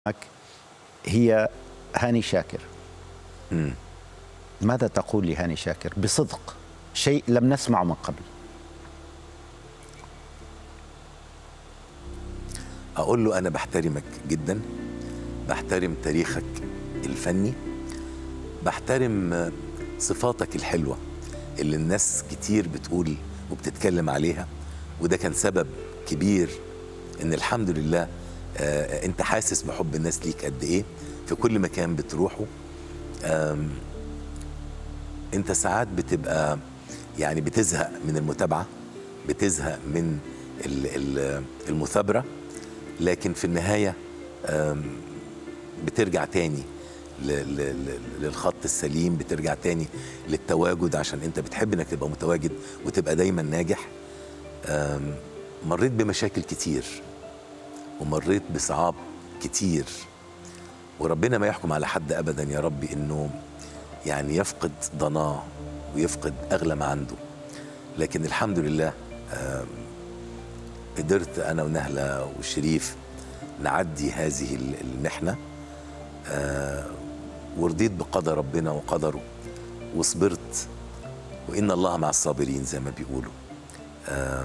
هي هاني شاكر مم. ماذا تقول لهاني شاكر بصدق شيء لم نسمعه من قبل اقول له انا بحترمك جدا بحترم تاريخك الفني بحترم آه، صفاتك الحلوه اللي الناس كتير بتقول وبتتكلم عليها وده كان سبب كبير ان الحمد لله آه، انت حاسس بحب الناس ليك قد ايه في كل مكان بتروحه آم، انت ساعات بتبقى يعني بتزهق من المتابعه بتزهق من ال- ال- المثابره لكن في النهايه آم، بترجع تاني ل- ل- ل- للخط السليم بترجع تاني للتواجد عشان انت بتحب انك تبقى متواجد وتبقى دايما ناجح آم، مريت بمشاكل كتير ومريت بصعاب كتير وربنا ما يحكم على حد ابدا يا رب انه يعني يفقد ضناه ويفقد اغلى ما عنده لكن الحمد لله آم، قدرت انا ونهله وشريف نعدي هذه ال- المحنه آه، ورضيت بقدر ربنا وقدره وصبرت وان الله مع الصابرين زي ما بيقولوا آم،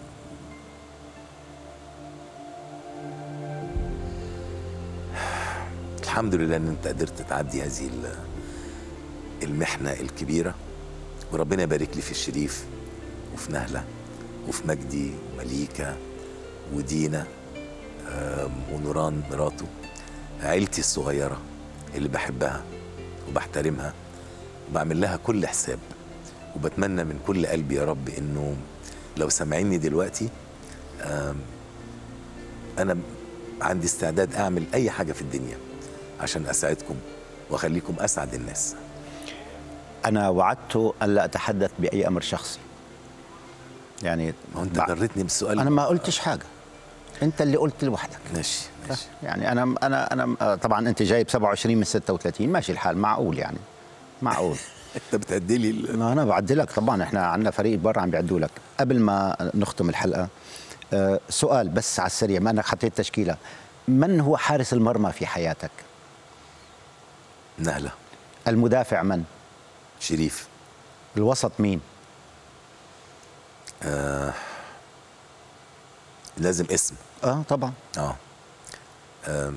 الحمد لله ان انت قدرت تعدي هذه ال- المحنه الكبيره وربنا يبارك لي في الشريف وفي نهله وفي مجدي ومليكه ودينا آم، ونوران مراته عيلتي الصغيره اللي بحبها وبحترمها وبعمل لها كل حساب وبتمنى من كل قلبي يا رب انه لو سامعيني دلوقتي آم، انا عندي استعداد اعمل اي حاجه في الدنيا عشان اساعدكم واخليكم اسعد الناس أنا وعدت أن لا أتحدث بأي أمر شخصي يعني ما هو انت بع- جريتني بالسؤال أنا ما قلتش حاجة أنت اللي قلت لوحدك ماشي ماشي يعني أنا أنا أنا آه، طبعا أنت جايب 27 من 36 ماشي الحال معقول يعني معقول انت بتأدي لي ال- ما انا بعدلك طبعا احنا عندنا فريق برا عم بيعدوا لك قبل ما نختم الحلقه آه، سؤال بس على السريع ما انك حطيت تشكيله من هو حارس المرمى في حياتك نهله المدافع من شريف الوسط مين لازم اسم اه طبعا اه أم،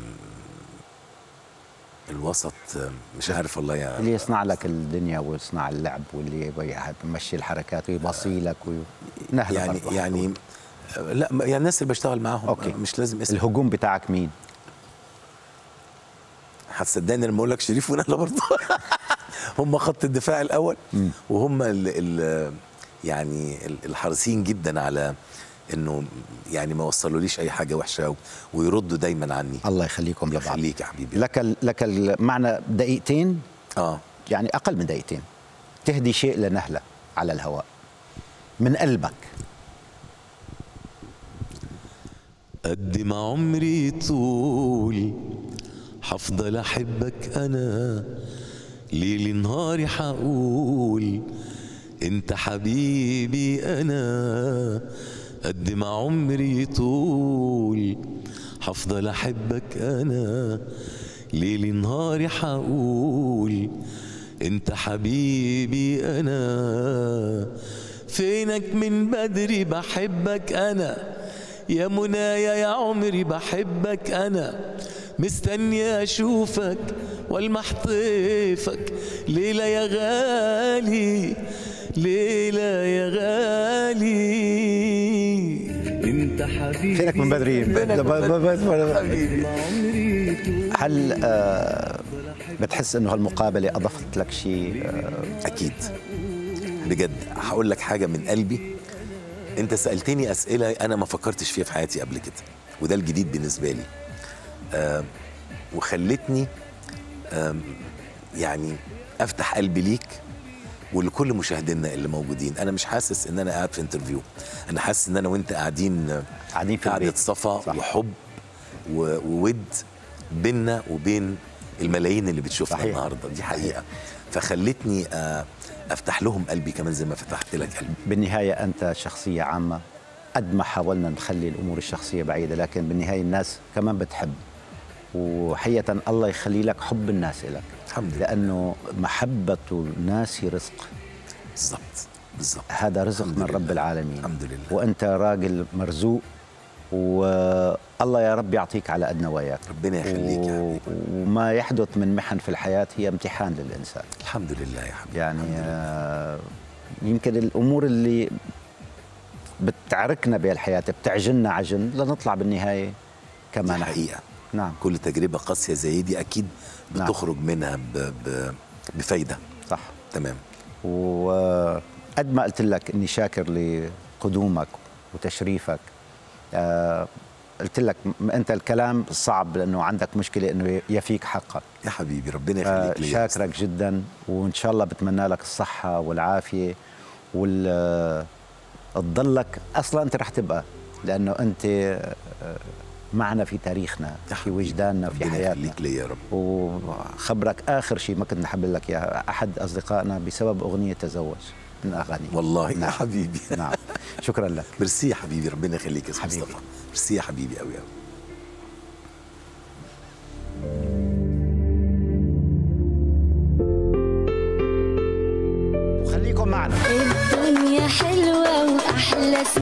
الوسط أم، مش عارف والله يا اللي يصنع لك الدنيا ويصنع اللعب واللي يمشي الحركات ويبصي لك وي... نهله يعني برضو. يعني لا ما- يعني الناس اللي بشتغل معاهم أوكي. مش لازم اسم الهجوم بتاعك مين هتصدقني لما اقول لك شريف ونهله برضه هم خط الدفاع الاول وهم ال ال يعني ال- الحريصين جدا على انه يعني ما وصلوليش اي حاجه وحشه ويردوا دايما عني الله يخليكم لبعض يخليك يا حبيبي لك ال... لك المعنى دقيقتين اه يعني اقل من دقيقتين تهدي شيء لنهله على الهواء من قلبك قد ما عمري طول حفضل احبك انا ليل نهاري حقول انت حبيبي انا قد ما عمري طول حفضل احبك انا ليل نهاري حقول انت حبيبي انا فينك من بدري بحبك انا يا منايا يا عمري بحبك انا مستني اشوفك والمح طيفك ليلة يا غالي ليلة يا غالي انت حبيبي فينك من بدري هل آه، بتحس انه هالمقابله اضافت لك شيء آه، اكيد بجد هقول لك حاجه من قلبي انت سالتني اسئله انا ما فكرتش فيها في حياتي قبل كده وده الجديد بالنسبه لي آم، وخلتني آم، يعني افتح قلبي ليك ولكل مشاهدينا اللي موجودين انا مش حاسس ان انا قاعد في انترفيو انا حاسس ان انا وانت قاعدين قاعدين في قعده البيت. صفا صح. وحب و- وود بيننا وبين الملايين اللي بتشوفنا صحيح. النهارده دي حقيقه فخلتني آه، افتح لهم قلبي كمان زي ما فتحت لك قلبي بالنهايه انت شخصيه عامه قد ما حاولنا نخلي الامور الشخصيه بعيده لكن بالنهايه الناس كمان بتحب وحقيقة الله يخلي لك حب الناس لك الحمد لله لأنه محبة الناس رزق بالظبط بالظبط هذا رزق الحمد من لله. رب العالمين الحمد لله. وأنت راجل مرزوق والله يا رب يعطيك على قد نواياك ربنا يخليك يا و- حبيبي وما يحدث من محن في الحياة هي امتحان للإنسان الحمد لله يا حبيبي يعني الحمد لله. آه، يمكن الأمور اللي بتعركنا بالحياة بتعجننا عجن لنطلع بالنهاية كما دي نحن. حقيقه نعم كل تجربه قاسيه زي دي اكيد نعم. بتخرج منها ب... ب... بفايده صح تمام وقد ما قلت لك اني شاكر لقدومك وتشريفك آه، قلت لك م- انت الكلام صعب لانه عندك مشكله انه يفيك حقك يا حبيبي ربنا آه، يخليك ليا يا شاكرك جدا وان شاء الله بتمنى لك الصحه والعافيه وال آه، تضلك اصلا انت رح تبقى لانه انت آه، معنا في تاريخنا يا في حبيبي. وجداننا في ربنا حياتنا يخليك ليا يا رب وخبرك اخر شيء ما كنت نحب لك اياها احد اصدقائنا بسبب اغنيه تزوج من اغاني والله يا نعم. حبيبي نعم شكرا لك ميرسي يا حبيبي ربنا يخليك يا أستاذ حبيبي. مصطفى ميرسي يا حبيبي قوي قوي وخليكم معنا الدنيا حلوة وأحلى